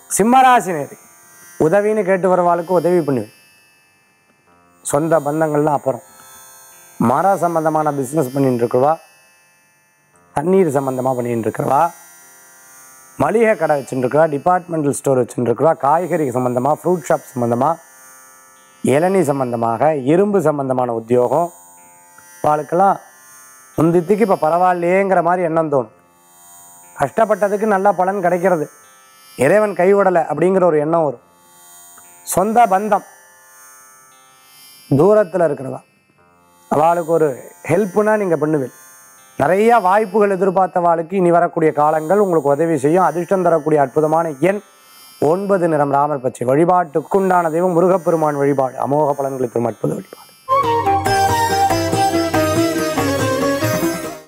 சிம்மராசி நேரி உதவின்னு கேட்டு வரவாளுக்கு உதவி பண்ணுவேன் சொந்த பந்தங்கள்லாம் அப்புறம் மர சம்பந்தமான பிஸ்னஸ் பண்ணிட்டு இருக்கிறவா தண்ணீர் சம்பந்தமாக பண்ணிட்டு இருக்கிறவா மளிகை கடை வச்சுட்டு இருக்கிறவா டிபார்ட்மெண்டல் ஸ்டோர் வச்சுட்டு இருக்கிறவா காய்கறி சம்பந்தமாக ஃப்ரூட் ஷாப் சம்பந்தமாக இளநீ சம்பந்தமாக இரும்பு சம்பந்தமான உத்தியோகம் அவளுக்கெல்லாம் முந்தித்துக்கு இப்போ பரவாயில்லையேங்கிற மாதிரி எண்ணம் தோணும் கஷ்டப்பட்டதுக்கு நல்ல பலன் கிடைக்கிறது இறைவன் கைவிடலை அப்படிங்கிற ஒரு எண்ணம் வரும் சொந்த பந்தம் தூரத்தில் இருக்கிறவா அவளுக்கு ஒரு ஹெல்ப்னா நீங்கள் பண்ணுவீங்க நிறைய வாய்ப்புகள் எதிர்பார்த்தவாளுக்கு இனி வரக்கூடிய காலங்கள் உங்களுக்கு உதவி செய்யும் அதிர்ஷ்டம் தரக்கூடிய அற்புதமான எண் ஒன்பது நிறம் ராமர் பச்சை வழிபாட்டுக்குண்டான தெய்வம் முருகப்பெருமான் வழிபாடு அமோக பலன்களை தரும் அற்புத வழிபாடு